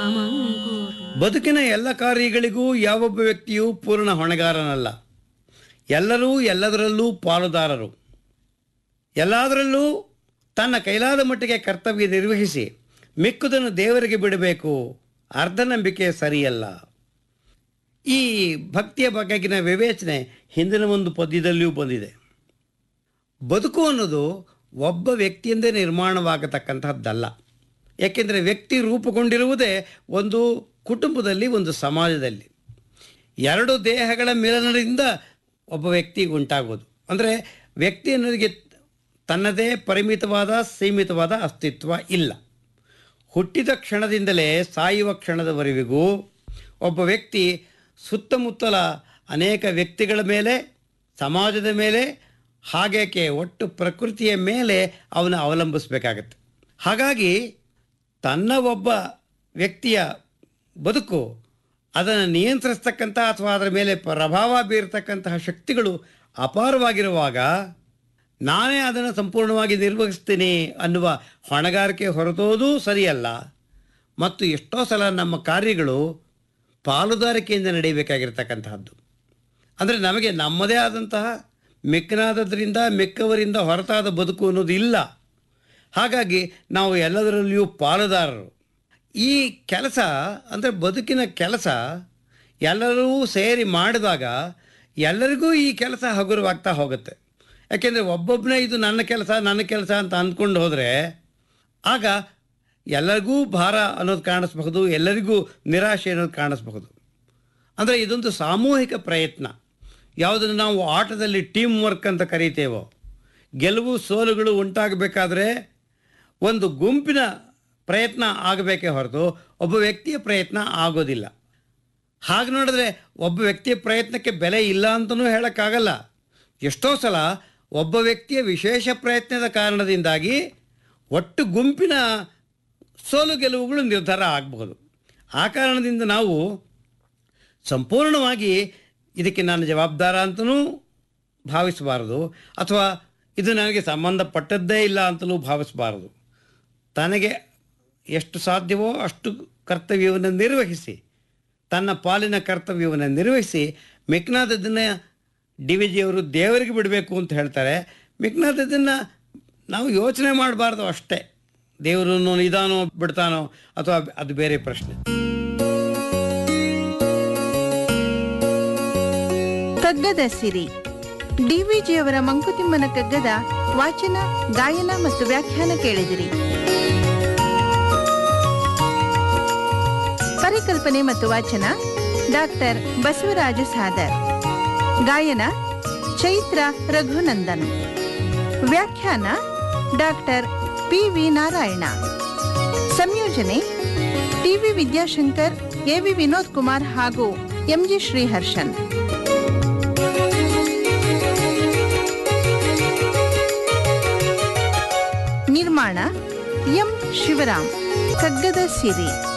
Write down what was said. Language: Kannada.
ಬದುಕಿನ ಎಲ್ಲ ಕಾರ್ಯಗಳಿಗೂ ಯಾವೊಬ್ಬ ವ್ಯಕ್ತಿಯೂ ಪೂರ್ಣ ಹೊಣೆಗಾರನಲ್ಲ ಎಲ್ಲರೂ ಎಲ್ಲದರಲ್ಲೂ ಪಾಲುದಾರರು ಎಲ್ಲದರಲ್ಲೂ ತನ್ನ ಕೈಲಾದ ಮಟ್ಟಿಗೆ ಕರ್ತವ್ಯ ನಿರ್ವಹಿಸಿ ಮಿಕ್ಕುದನ್ನು ದೇವರಿಗೆ ಬಿಡಬೇಕು ಅರ್ಧನಂಬಿಕೆ ಸರಿಯಲ್ಲ ಈ ಭಕ್ತಿಯ ಬಗೆಗಿನ ವಿವೇಚನೆ ಹಿಂದಿನ ಒಂದು ಪದ್ಯದಲ್ಲಿಯೂ ಬಂದಿದೆ ಬದುಕು ಅನ್ನೋದು ಒಬ್ಬ ವ್ಯಕ್ತಿಯಿಂದೇ ನಿರ್ಮಾಣವಾಗತಕ್ಕಂಥದ್ದಲ್ಲ ಏಕೆಂದರೆ ವ್ಯಕ್ತಿ ರೂಪುಗೊಂಡಿರುವುದೇ ಒಂದು ಕುಟುಂಬದಲ್ಲಿ ಒಂದು ಸಮಾಜದಲ್ಲಿ ಎರಡು ದೇಹಗಳ ಮಿಲನದಿಂದ ಒಬ್ಬ ವ್ಯಕ್ತಿ ಉಂಟಾಗೋದು ಅಂದರೆ ವ್ಯಕ್ತಿ ಅನ್ನೋದಕ್ಕೆ ತನ್ನದೇ ಪರಿಮಿತವಾದ ಸೀಮಿತವಾದ ಅಸ್ತಿತ್ವ ಇಲ್ಲ ಹುಟ್ಟಿದ ಕ್ಷಣದಿಂದಲೇ ಸಾಯುವ ಕ್ಷಣದವರೆವಿಗೂ ಒಬ್ಬ ವ್ಯಕ್ತಿ ಸುತ್ತಮುತ್ತಲ ಅನೇಕ ವ್ಯಕ್ತಿಗಳ ಮೇಲೆ ಸಮಾಜದ ಮೇಲೆ ಹಾಗೇಕೆ ಒಟ್ಟು ಪ್ರಕೃತಿಯ ಮೇಲೆ ಅವನು ಅವಲಂಬಿಸಬೇಕಾಗತ್ತೆ ಹಾಗಾಗಿ ತನ್ನ ಒಬ್ಬ ವ್ಯಕ್ತಿಯ ಬದುಕು ಅದನ್ನು ನಿಯಂತ್ರಿಸ್ತಕ್ಕಂಥ ಅಥವಾ ಅದರ ಮೇಲೆ ಪ್ರಭಾವ ಬೀರತಕ್ಕಂತಹ ಶಕ್ತಿಗಳು ಅಪಾರವಾಗಿರುವಾಗ ನಾನೇ ಅದನ್ನು ಸಂಪೂರ್ಣವಾಗಿ ನಿರ್ವಹಿಸ್ತೀನಿ ಅನ್ನುವ ಹೊಣೆಗಾರಿಕೆ ಹೊರತೋದು ಸರಿಯಲ್ಲ ಮತ್ತು ಎಷ್ಟೋ ಸಲ ನಮ್ಮ ಕಾರ್ಯಗಳು ಪಾಲುದಾರಿಕೆಯಿಂದ ನಡೆಯಬೇಕಾಗಿರ್ತಕ್ಕಂತಹದ್ದು ಅಂದರೆ ನಮಗೆ ನಮ್ಮದೇ ಆದಂತಹ ಮಿಕ್ಕನಾದದ್ರಿಂದ ಮಿಕ್ಕವರಿಂದ ಹೊರತಾದ ಬದುಕು ಅನ್ನೋದು ಇಲ್ಲ ಹಾಗಾಗಿ ನಾವು ಎಲ್ಲದರಲ್ಲಿಯೂ ಪಾಲುದಾರರು ಈ ಕೆಲಸ ಅಂದರೆ ಬದುಕಿನ ಕೆಲಸ ಎಲ್ಲರೂ ಸೇರಿ ಮಾಡಿದಾಗ ಎಲ್ಲರಿಗೂ ಈ ಕೆಲಸ ಹಗುರವಾಗ್ತಾ ಹೋಗುತ್ತೆ ಯಾಕೆಂದರೆ ಒಬ್ಬೊಬ್ಬನೇ ಇದು ನನ್ನ ಕೆಲಸ ನನ್ನ ಕೆಲಸ ಅಂತ ಅಂದ್ಕೊಂಡು ಹೋದರೆ ಆಗ ಎಲ್ಲರಿಗೂ ಭಾರ ಅನ್ನೋದು ಕಾಣಿಸ್ಬಹುದು ಎಲ್ಲರಿಗೂ ನಿರಾಶೆ ಅನ್ನೋದು ಕಾಣಿಸ್ಬಹುದು ಅಂದರೆ ಇದೊಂದು ಸಾಮೂಹಿಕ ಪ್ರಯತ್ನ ಯಾವುದನ್ನು ನಾವು ಆಟದಲ್ಲಿ ಟೀಮ್ ವರ್ಕ್ ಅಂತ ಕರೀತೇವೋ ಗೆಲುವು ಸೋಲುಗಳು ಉಂಟಾಗಬೇಕಾದ್ರೆ ಒಂದು ಗುಂಪಿನ ಪ್ರಯತ್ನ ಆಗಬೇಕೇ ಹೊರತು ಒಬ್ಬ ವ್ಯಕ್ತಿಯ ಪ್ರಯತ್ನ ಆಗೋದಿಲ್ಲ ಹಾಗೆ ನೋಡಿದ್ರೆ ಒಬ್ಬ ವ್ಯಕ್ತಿಯ ಪ್ರಯತ್ನಕ್ಕೆ ಬೆಲೆ ಇಲ್ಲ ಅಂತಲೂ ಹೇಳೋಕ್ಕಾಗಲ್ಲ ಎಷ್ಟೋ ಸಲ ಒಬ್ಬ ವ್ಯಕ್ತಿಯ ವಿಶೇಷ ಪ್ರಯತ್ನದ ಕಾರಣದಿಂದಾಗಿ ಒಟ್ಟು ಗುಂಪಿನ ಸೋಲು ಗೆಲುವುಗಳು ನಿರ್ಧಾರ ಆಗಬಹುದು ಆ ಕಾರಣದಿಂದ ನಾವು ಸಂಪೂರ್ಣವಾಗಿ ಇದಕ್ಕೆ ನಾನು ಜವಾಬ್ದಾರ ಅಂತಲೂ ಭಾವಿಸಬಾರದು ಅಥವಾ ಇದು ನನಗೆ ಸಂಬಂಧಪಟ್ಟದ್ದೇ ಇಲ್ಲ ಅಂತಲೂ ಭಾವಿಸಬಾರದು ತನಗೆ ಎಷ್ಟು ಸಾಧ್ಯವೋ ಅಷ್ಟು ಕರ್ತವ್ಯವನ್ನು ನಿರ್ವಹಿಸಿ ತನ್ನ ಪಾಲಿನ ಕರ್ತವ್ಯವನ್ನು ನಿರ್ವಹಿಸಿ ಮಿಕ್ನಾದದ್ದನ್ನು ಡಿ ವಿ ಜಿಯವರು ದೇವರಿಗೆ ಬಿಡಬೇಕು ಅಂತ ಹೇಳ್ತಾರೆ ಮಿಕ್ನಾದದ್ದನ್ನು ನಾವು ಯೋಚನೆ ಮಾಡಬಾರ್ದು ಅಷ್ಟೇ ದೇವರನ್ನು ನಿಧಾನೋ ಬಿಡ್ತಾನೋ ಅಥವಾ ಅದು ಬೇರೆ ಪ್ರಶ್ನೆ ಕಗ್ಗದ ಸಿರಿ ಡಿವಿಜಿಯವರ ಮಂಕುತಿಮ್ಮನ ಕಗ್ಗದ ವಾಚನ ಗಾಯನ ಮತ್ತು ವ್ಯಾಖ್ಯಾನ ಕೇಳಿದಿರಿ ಪರಿಕಲ್ಪನೆ ಮತ್ತು ವಾಚನ ಡಾಕ್ಟರ್ ಬಸವರಾಜ ಸಾದರ್ ಗಾಯನ ಚೈತ್ರ ರಘುನಂದನ್ ವ್ಯಾಖ್ಯಾನ ಡಾಕ್ಟರ್ ಪಿ ವಿ ನಾರಾಯಣ ಸಂಯೋಜನೆ ಟಿವಿ ವಿದ್ಯಾಶಂಕರ್ ಎವಿ ವಿನೋದ್ ಕುಮಾರ್ ಹಾಗೂ ಎಂಜಿ ಶ್ರೀಹರ್ಷನ್ ನಿರ್ಮಾಣ ಎಂ ಶಿವರಾಮ್ ಕಗ್ಗದ ಸಿರಿ